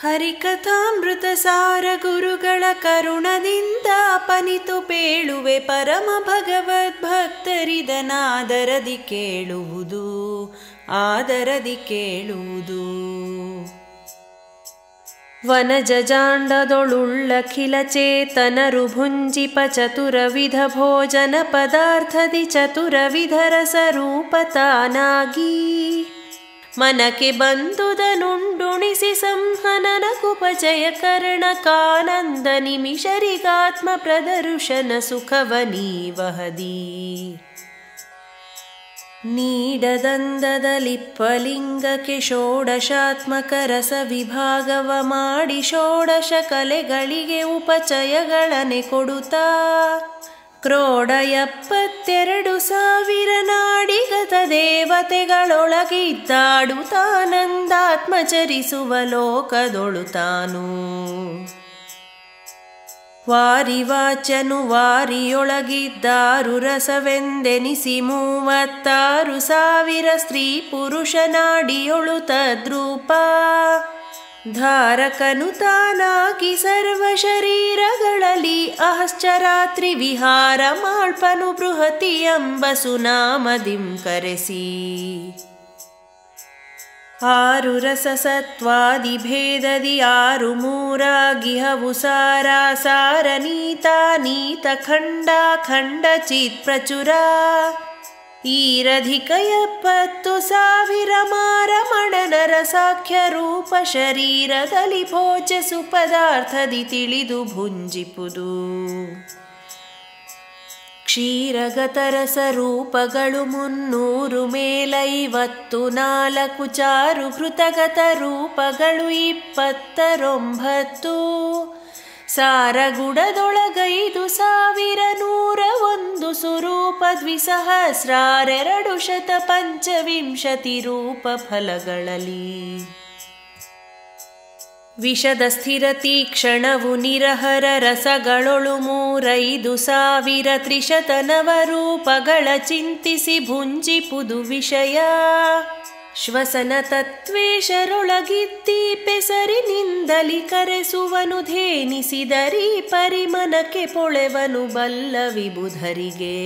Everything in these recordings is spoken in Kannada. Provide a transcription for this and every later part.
ಹರಿಕಥಾಮೃತ ಸಾರ ಗುರುಗಳ ಕರುಣದಿಂದ ಅಪನಿತು ಪೇಳುವೆ ಪರಮ ಭಗವದ್ಭಕ್ತರಿದನಾದರದಿ ಕೇಳುವುದು ಆದರದಿ ಕೇಳುವುದು ವನಜಜಾಂಡದೊಳುಳ್ಳಖಿಲ ಚೇತನರು ಭುಂಜಿಪ ಚತುರವಿಧ ಭೋಜನ ಪದಾರ್ಥದಿ ಚತುರವಿಧ ರಸರೂಪತಾನಾಗಿ ಮನಕ್ಕೆ ಬಂದುದನುಂಡುಣಿಸಿ ಸಂಹನನ ಕುಪಜಯ ಕರ್ಣ ಕಾನಂದ ನಿಮಿಷರಿಗಾತ್ಮ ಪ್ರದರ್ಶನ ಸುಖವ ನೀವಹದಿ ನೀಡದಂದದಲಿಪ್ಪಲಿಂಗಕ್ಕೆ ಷೋಡಶಾತ್ಮಕ ರಸ ವಿಭಾಗವ ಮಾಡಿ ಷೋಡಶ ಕಲೆಗಳಿಗೆ ಉಪಚಯಗಳನೆ ಕೊಡುತ್ತಾ ಕ್ರೋಡ ಎಪ್ಪತ್ತೆರಡು ಸಾವಿರ ನಾಡಿಗತ ದೇವತೆಗಳೊಳಗಿದ್ದಾಡುತ್ತಾನಂದಾತ್ಮಚರಿಸುವ ಲೋಕದೊಳು ತಾನು ವಾರಿವಾಚನು ವಾರಿಯೊಳಗಿದ್ದಾರು ರಸವೆಂದೆನಿಸಿ ಮೂವತ್ತಾರು ಸಾವಿರ ಸ್ತ್ರೀ ಪುರುಷ ನಾಡಿಯೊಳು ತದ್ರೂಪ ಧಾರಕನು ತಾನಾಗಿ ಸರ್ವ ಶರೀರಗಳಲ್ಲಿ ಅಹಶ್ಚರಾತ್ರಿ ವಿಹಾರ ಮಾಳ್ಪನು ಬೃಹತಿ ಎಂಬ ಸುನಾಮದಿಂ ಕರೆಸಿ ಆರು ರಸ ಸತ್ವಾದಿ ಭೇದದಿ ಆರು ಮೂರಾಗಿಹವು ಸಾರ ಸಾರ ನೀತ ನೀತ ಖಂಡ ಖಂಡ ಚಿತ್ ಪ್ರಚುರ ಈರಧಿಕ ಎಪ್ಪತ್ತು ಸಾವಿರ ಮಾರ ಮಡನರ ಸಾಖ್ಯ ರೂಪ ಶರೀರದಲ್ಲಿ ಭೋಜಸು ಪದಾರ್ಥದಿ ತಿಳಿದು ಭುಂಜಿಪುದು ಕ್ಷೀರಗತರಸ ರೂಪಗಳು ಮುನ್ನೂರು ಮೇಲೈವತ್ತು ನಾಲ್ಕು ಚಾರು ಕೃತಗತ ರೂಪಗಳು ಇಪ್ಪತ್ತರೊಂಬತ್ತು ಸಾರಗುಡದೊಳಗೈದು ಸಾವಿರ ನೂರ ಒಂದು ಸುರೂಪ ದ್ವಿಸಹಸ್ರಾರೆರಡು ಶತ ಪಂಚವಿಂಶತಿ ರೂಪ ಫಲಗಳಲ್ಲಿ ವಿಷದ ಸ್ಥಿರ ತೀಕ್ಷಣವು ನಿರಹರ ರಸಗಳೊಳು ಮೂರೈದು ಸಾವಿರ ತ್ರಿಶತ ನವರೂಪಗಳ ಚಿಂತಿಸಿ ಭುಂಜಿಪುದು ವಿಷಯ ಶ್ವಸನ ತತ್ವೇಶರೊಳಗಿದ್ದಿ ಪೆಸರಿನಿಂದಲಿ ಕರೆಸುವನು ಧೇನಿಸಿದರಿ ಪರಿಮನಕ್ಕೆ ಪೊಳೆವನು ಬಲ್ಲ ವಿಬುಧರಿಗೆ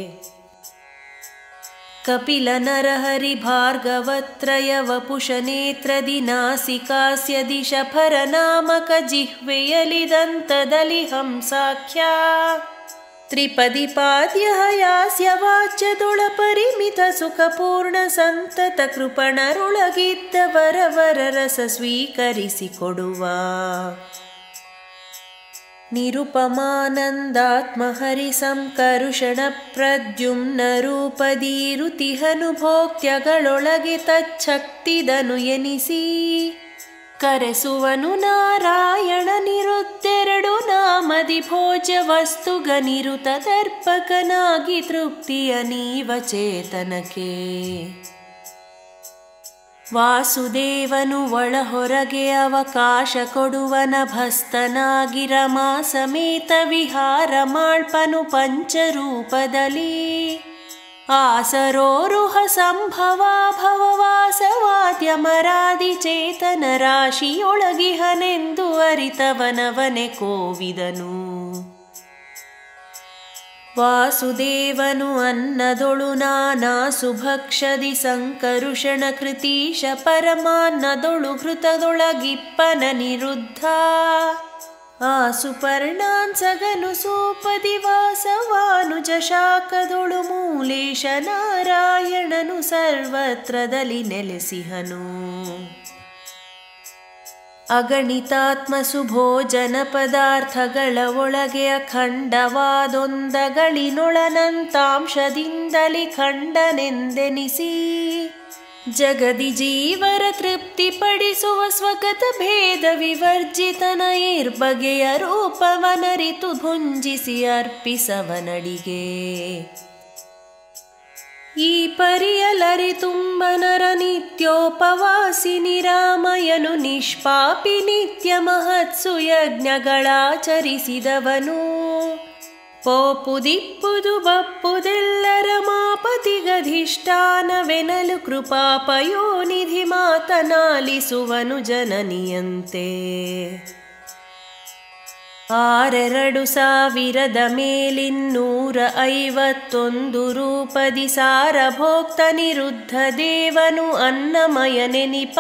ಕಪಿಲ ನರಹರಿ ಭಾರ್ಗವತ್ರಯ ವಪುಷ ನೇತ್ರದಿ ನಾಸಿಕಾಸ್ಯದಿ ಶಫರ ನಾಮಕ ಜಿಹ್ವೆಯಲಿದಂತದಲ್ಲಿ ಹಂಸಾಖ್ಯ ತ್ರಿಪದಿ ಪಾದ್ಯ ಯಾಸ್ಯ ವಾಚ್ಯದೊಳ ಪರಿಮಿತ ಸುಖಪೂರ್ಣ ಸಂತತ ಕೃಪಣರೊಳಗಿದ್ದ ವರವರ ರಸ ಸ್ವೀಕರಿಸಿಕೊಡುವ ನಿರುಪಮಾನಂದಾತ್ಮಹರಿ ಸಂಕರುಷಣ ಪ್ರದ್ಯುಮ್ನ ರೂಪದೀರುತಿಹನುಭೋಕ್ತ್ಯಗಳೊಳಗೆ ತಚ್ಛಕ್ತಿದನು ಎನಿಸಿ ಕರೆಸುವನು ನಾರಾಯಣ ನಿರುತ್ತೆರಡು ನಾಮದಿ ಭೋಜ ವಸ್ತುಗ ನಿರುತ ದರ್ಪಕನಾಗಿ ತೃಪ್ತಿಯ ನೀವ ಚೇತನಕ್ಕೆ ವಾಸುದೇವನು ಒಳ ಹೊರಗೆ ಅವಕಾಶ ಕೊಡುವನ ಭಸ್ತನಾಗಿ ರಮಾ ಸಮೇತ ವಿಹಾರ ಮಾಳ್ಪನು ಪಂಚರೂಪದಲ್ಲಿ ಆಸರೋರುಹ ಸಂಭವ ಭವವಾಸವಾದ್ಯ ಮರಾದಿ ಚೇತನ ರಾಶಿಯೊಳಗಿಹನೆಂದು ಅರಿತವನವನೆ ಕೋವಿದನು ವಾಸುದೇವನು ಅನ್ನದೊಳು ನಾನಾ ಸುಭಕ್ಷದಿ ಸಂಕರುಷಣ ಕೃತೀಶ ಪರಮಾನ್ನದೊಳು ಘೃತದೊಳಗಿಪ್ಪನ ನಿರುದ್ಧ ಆ ಸುಪರ್ಣಾನ್ಸಗನು ಸೂಪದಿ ವಾಸವಾನುಜ ಶಾಖದೊಳು ಮೂಲೇಶ ನಾರಾಯಣನು ಸರ್ವತ್ರದಲ್ಲಿ ನೆಲೆಸಿಹನು ಅಗಣಿತಾತ್ಮ ಸುಭೋಜನ ಪದಾರ್ಥಗಳ ಒಳಗೆ ಅಖಂಡವಾದೊಂದಗಳಿನೊಳನಂತಾಂಶದಿಂದಲಿ ಖಂಡನೆಂದೆನಿಸಿ ಜಗದಿ ಜೀವರ ತೃಪ್ತಿಪಡಿಸುವ ಸ್ವಗತ ಭೇದ ವಿವರ್ಜಿತನ ಇರ್ಬಗೆಯ ರೂಪವನರಿತು ಭುಂಜಿಸಿ ಅರ್ಪಿಸವನಡಿಗೆ ಈ ಪರಿಯಲರಿ ತುಂಬನರ ನಿತ್ಯೋಪವಾಸಿ ನಿರಾಮಯನು ನಿಷ್ಪಾಪಿ ನಿತ್ಯ ಮಹತ್ಸು ಯಜ್ಞಗಳಾಚರಿಸಿದವನು ಪೋಪು ದಿಪ್ಪುದು ಬಪ್ಪುದೆಲ್ಲರ ಮಾಪತಿಗಧಿಷ್ಠಾನವೆನಲು ಕೃಪಾಪಯೋನಿಧಿ ಮಾತನಾಲಿಸುವನು ಜನನಿಯಂತೆ ಆರೆರಡು ಸಾವಿರದ ಮೇಲಿನ್ನೂರ ಐವತ್ತೊಂದು ರೂಪದಿ ಸಾರಭೋಕ್ತ ನಿರುದ್ಧ ದೇವನು ಅನ್ನಮಯ ನೆನಿಪ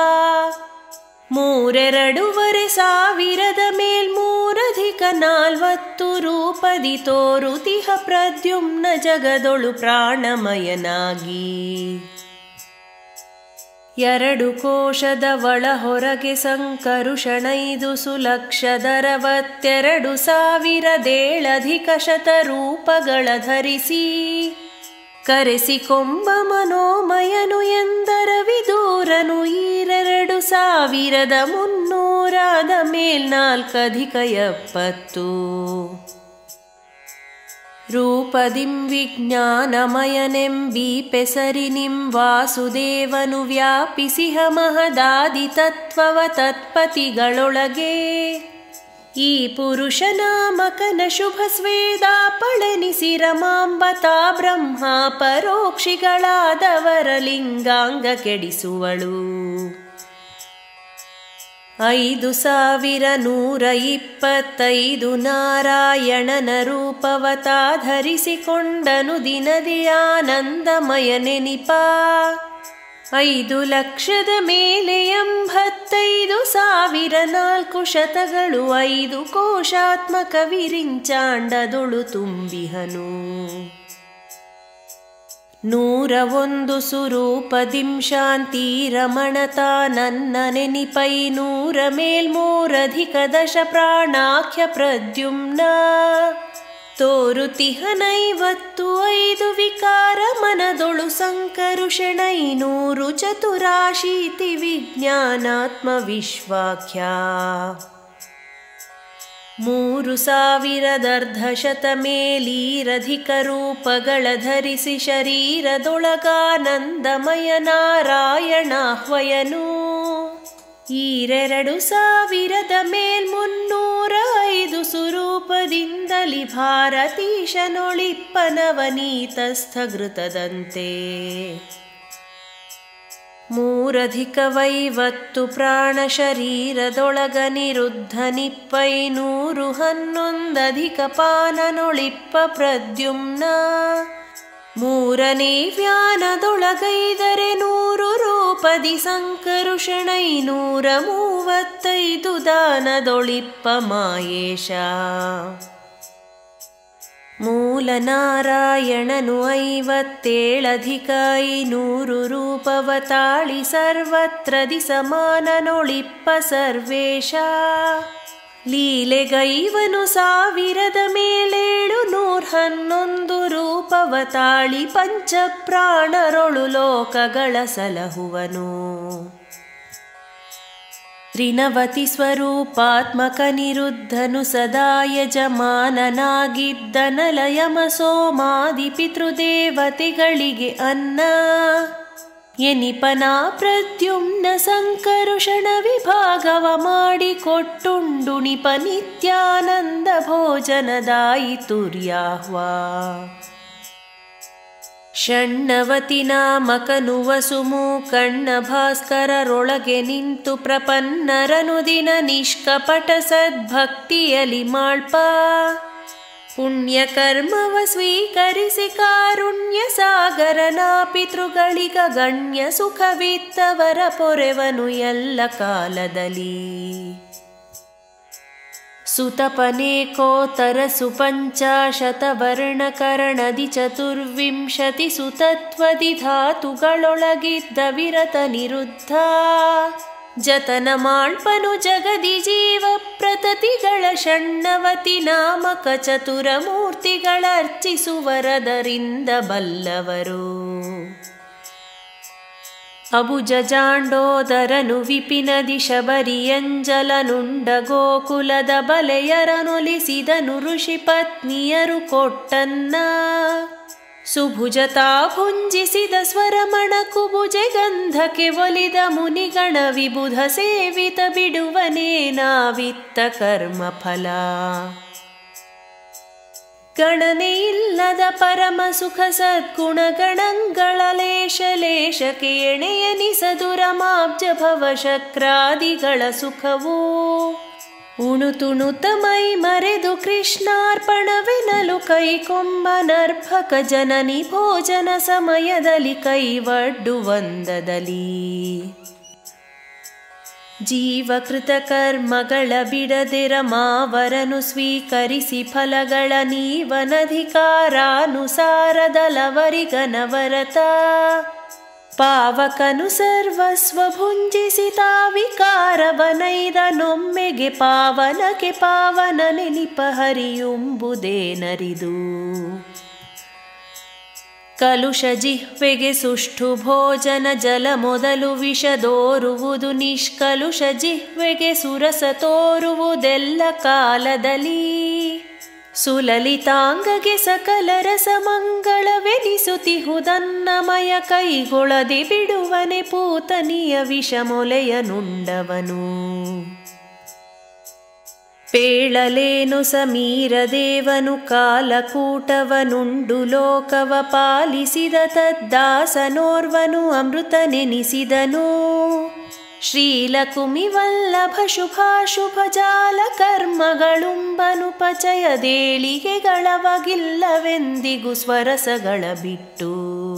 ಮೂರೆರಡೂವರೆ ಸಾವಿರದ ಮೇಲ್ಮೂರಧಿಕ ನಾಲ್ವತ್ತು ರೂಪದಿ ತೋರುತಿಹ ಪ್ರದ್ಯುಮ್ನ ಜಗದೊಳು ಪ್ರಾಣಮಯನಾಗಿ ಎರಡು ಕೋಶದ ಒಳ ಹೊರಗೆ ಸಂಕರುಷಣೈದು ಸುಲಕ್ಷದರವತ್ತೆರಡು ಸಾವಿರದೇಳಧಿಕ ಶತರೂಪಗಳ ಧರಿಸಿ ಕರೆಸಿಕೊಂಬ ಮನೋಮಯನು ಎಂದರ ವಿದೂರನು ಈರೆರಡು ಸಾವಿರದ ಮುನ್ನೂರಾದ ಮೇಲ್ನಾಲ್ಕಧಿಕ ಎಪ್ಪತ್ತು ರೂಪದಿಂ ವಿಜ್ಞಾನಮಯನೆಂಬಿ ಪೆಸರಿನಿಂ ವಾಸುದೇವನು ವ್ಯಾಪಿಸಿಹ ಮಹದಾದಿ ತತ್ವವ ತತ್ಪತಿಗಳೊಳಗೆ ಈ ಪುರುಷನಾಮಕನ ಶುಭ ಸ್ವೇದ ಪಳನಿಸಿ ರಮಾಂಬತಾ ಬ್ರಹ್ಮ ಪರೋಕ್ಷಿಗಳಾದವರ ಲಿಂಗಾಂಗ ಕೆಡಿಸುವಳು ಐದು ಸಾವಿರ ನೂರ ಇಪ್ಪತ್ತೈದು ನಾರಾಯಣನ ರೂಪವತಾ ಧರಿಸಿಕೊಂಡನು ದಿನದಿ ಆನಂದಮಯ ನೆನಿಪ ಐದು ಲಕ್ಷದ ಮೇಲೆ ಎಂಬತ್ತೈದು ಸಾವಿರ ನಾಲ್ಕು ಶತಗಳು ಐದು ಕೋಶಾತ್ಮಕ ವಿರಿಂಚಾಂಡದೊಳು ತುಂಬಿಹನು ನೂರ ಒಂದು ಸುರೂಪದಿಂ ಶಾಂತಿ ರಮಣತ ನನ್ನ ನೆನಿಪೈ ನೂರ ಮೇಲ್ಮೂರಧಿಕ ದಶ ಪ್ರಾಣಾಖ್ಯ ಪ್ರದ್ಯುಮ್ನ ತೋರುತಿಹನೈವತ್ತು ಐದು ವಿಕಾರ ಮನದೊಳು ಸಂಕರುಷಣೈನೂರು ಚತುರಾಶೀತಿ ವಿಜ್ಞಾನಾತ್ಮ ವಿಶ್ವಾಖ್ಯ ಮೂರು ಸಾವಿರದರ್ಧಶತ ಮೇಲೀರಧಿಕ ರೂಪಗಳ ಧರಿಸಿ ಶರೀರದೊಳಗಾನಂದಮಯ ನಾರಾಯಣಾಹ್ವಯನು ಈರೆರಡು ಸಾವಿರದ ಮೇಲ್ಮುನ್ನೂರ ಐದು ಸುರೂಪದಿಂದಲಿ ಭಾರತೀಶನೊಳಿಪ್ಪನವನೀತಸ್ಥಘೃತದಂತೆ ಮೂರಧಿಕವೈವತ್ತು ಪ್ರಾಣ ಶರೀರದೊಳಗ ನಿರುದ್ಧ ನಿಪ್ಪೈನೂರು ಹನ್ನೊಂದಧಿಕ ಪಾನನೊಳಿಪ್ಪ ಪ್ರದ್ಯುಮ್ನ ಮೂರನೇ ವ್ಯಾನದೊಳಗೈದರೆ ನೂರು ರೂಪದಿ ಸಂಕರುಷಣೈನೂರ ಮೂವತ್ತೈದು ದಾನದೊಳಿಪ್ಪ ಮಾಯೇಶ ಮೂಲ ನಾರಾಯಣನು ಐವತ್ತೇಳಧಿಕ ಐನೂರು ರೂಪವ ತಾಳಿ ಸರ್ವತ್ರದಿ ಸಮಾನನೊಳಿಪ್ಪ ಸರ್ವೇಶ ಲೀಲೆಗೈವನು ಸಾವಿರದ ಮೇಲೇಳು ನೂರ್ ಹನ್ನೊಂದು ರೂಪವ ತಾಳಿ ಪಂಚ ಪ್ರಾಣರೊಳು ಲೋಕಗಳ ಸಲಹುವನು ತ್ರಿನವತಿ ಸ್ವರೂಪಾತ್ಮಕ ನಿರುದ್ಧನು ಸದಾ ಯಜಮಾನನಾಗಿದ್ದನಲಯಮ ಸೋಮಾದಿ ಪಿತೃದೇವತೆಗಳಿಗೆ ಅನ್ನ ಎನಿಪನಾ ಪ್ರದ್ಯುಮ್ನ ಸಂಕರುಷಣ ವಿಭಾಗವ ಮಾಡಿಕೊಟ್ಟುಂಡುಣಿಪ ನಿತ್ಯಾನಂದ ಭೋಜನದಾಯಿತುರ್ಯಾಹ್ವಾ ಷಣ್ಣವತಿ ನಾಮಕನು ವಸುಮು ಕಣ್ಣ ಭಾಸ್ಕರರೊಳಗೆ ನಿಂತು ಪ್ರಪನ್ನರನು ದಿನ ನಿಷ್ಕಪಟ ಸದ್ಭಕ್ತಿಯಲಿ ಮಾಳ್ಪ ಪುಣ್ಯ ಕರ್ಮವ ಸ್ವೀಕರಿಸಿ ಕಾರುಣ್ಯ ಸಾಗರನ ಪಿತೃಗಳಿಗ ಗಣ್ಯ ಸುಖವಿತ್ತವರ ಪೊರೆವನು ಎಲ್ಲ ಕಾಲದಲ್ಲಿ ಸುತಪನೇಕೋತ್ತರ ಸುಪಂಚಾಶತವರ್ಣಕರಣದಿ ಚತುರ್ವಿಂಶತಿ ಸುತತ್ವದಿ ಧಾತುಗಳೊಳಗಿದ್ದ ವಿರತ ನಿರುದ್ಧ ಜತನ ಮಾಳ್ಪನು ಜಗದಿ ಜೀವ ಪ್ರತತಿಗಳ ಷಣ್ಣವತಿ ನಾಮಕ ಚತುರ ಮೂರ್ತಿಗಳರ್ಚಿಸುವರದರಿಂದ ಬಲ್ಲವರು ಅಬುಜ ಜಾಂಡೋದರನು ವಿಪಿನದಿ ಶಬರಿಯಂಜಲನುಂಡ ಗೋಕುಲದ ಬಲೆಯರನೊಲಿಸಿದನು ಋಷಿ ಪತ್ನಿಯರು ಕೊಟ್ಟನ್ನ ಸುಭುಜತಾ ಭುಂಜಿಸಿದ ಸ್ವರಮಣ ಕುಬುಜೆ ಗಂಧಕ್ಕೆ ಒಲಿದ ಮುನಿಗಣ ವಿಬುಧ ಸೇವಿತ ಬಿಡುವನೇನಾವಿತ್ತ ಕರ್ಮ ಫಲ ಗಣನೆ ಇಲ್ಲದ ಪರಮ ಸುಖ ಸದ್ಗುಣಗಣಗಳ ಲೇಶ ಲೇಶಕ್ಕೆ ಎಣೆಯನಿಸದುರಮಾಬ್ಜ ಭವಶಕ್ರಾದಿಗಳ ಸುಖವು ಉಣುತುಣುತ ಮೈ ಮರೆದು ಕೃಷ್ಣಾರ್ಪಣವೆನಲು ಕೈಕೊಂಬನರ್ಭಕ ಜನನಿ ಭೋಜನ ಸಮಯದಲ್ಲಿ ಕೈವಡ್ಡುವಂದದಲ್ಲಿ ಜೀವಕೃತ ಕರ್ಮಗಳ ಬಿಡದಿರ ಮಾವರನು ಸ್ವೀಕರಿಸಿ ಫಲಗಳ ನೀವನಧಿಕಾರಾನುಸಾರದಲವರಿಗನವರತ ಪಾವಕನು ಸರ್ವಸ್ವ ಭುಂಜಿಸಿ ತಾವಿಕಾರವನೈದನೊಮ್ಮೆಗೆ ಪಾವನಕ್ಕೆ ಪಾವನ ನೆನಿಪ ಹರಿಯುಂಬುದೇನರಿದು ಕಲುಷ ಜಿಹ್ವೆಗೆ ಸುಷ್ಠು ಭೋಜನ ಜಲ ಮೊದಲು ವಿಷದೋರುವುದು ನಿಷ್ಕಲುಷ ಜಿಹ್ವೆಗೆ ಸುರಸ ತೋರುವುದೆಲ್ಲ ಕಾಲದಲ್ಲಿ ಸುಲಲಿತಾಂಗಗೆ ಸಕಲ ರಸ ಮಂಗಳವೆನಿಸುತ್ತಿಹುದನ್ನಮಯ ಕೈಗೊಳದೆ ಬಿಡುವನೆ ಪೂತನಿಯ ವಿಷಮೊಲೆಯ ನುಂಡವನು ಪೇಳಲೇನು ಸಮೀರ ದೇವನು ಕಾಲಕೂಟವನುಂಡು ಲೋಕವ ಪಾಲಿಸಿದ ತದ್ದಾಸನೋರ್ವನು ಅಮೃತ ನೆನಿಸಿದನು ಶ್ರೀಲಕುಮಿವಲ್ಲಭ ಶುಭಾಶುಭ ಜಾಲ ಕರ್ಮಗಳುಂಬನು ಪಚಯದೇಳಿಗೆಗಳವಗಿಲ್ಲವೆಂದಿಗೂ ಸ್ವರಸಗಳ ಬಿಟ್ಟು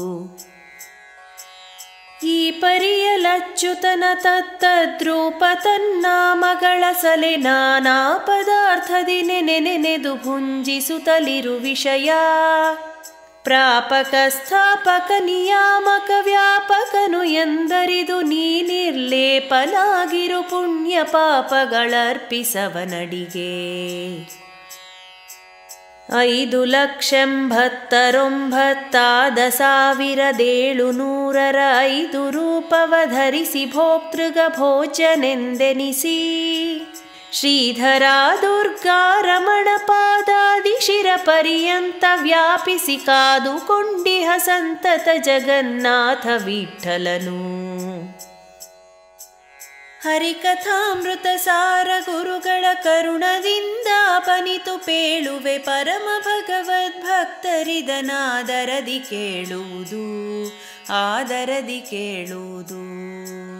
ಈ ಪರಿಯಲಚ್ಯುತನ ತತ್ತದ್ರೂಪ ತನ್ನಾಮಗಳ ಸಲೆ ನಾನಾ ಪದಾರ್ಥದಿ ನೆನೆ ನೆನೆದು ಭುಂಜಿಸುತ್ತಲಿರು ವಿಷಯ ಪ್ರಾಪಕ ಸ್ಥಾಪಕ ನಿಯಾಮಕ ವ್ಯಾಪಕನು ಎಂದರಿದು ನೀನಿರ್ಲೇಪನಾಗಿರು ಪುಣ್ಯ ಪಾಪಗಳರ್ಪಿಸವನಡಿಗೆ ಐದು ಲಕ್ಷಂಬತ್ತರೊಂಬತ್ತಾದ ಸಾವಿರದೇಳು ನೂರರ ಐದು ರೂಪವ ಧರಿಸಿ ಭೋಕ್ತೃಗ ಭೋಜನೆಂದೆನಿಸಿ ಶ್ರೀಧರ ದುರ್ಗಾ ರಮಣ ಪಾದಾದಿ ಶಿರ ಪರ್ಯಂತ ವ್ಯಾಪಿಸಿ ಕಾದುಕೊಂಡಿಹ ಸಂತತ ಜಗನ್ನಾಥ ವಿಠಲನು ಹರಿಕಥಾಮೃತ ಸಾರ ಗುರುಗಳ ಕರುಣದಿಂದ ಅಪನಿತು ಪೇಳುವೆ ಪರಮ ಭಗವದ್ಭಕ್ತರಿದನಾದರದಿ ಕೇಳುವುದು ಆದರದಿ ಕೇಳುವುದು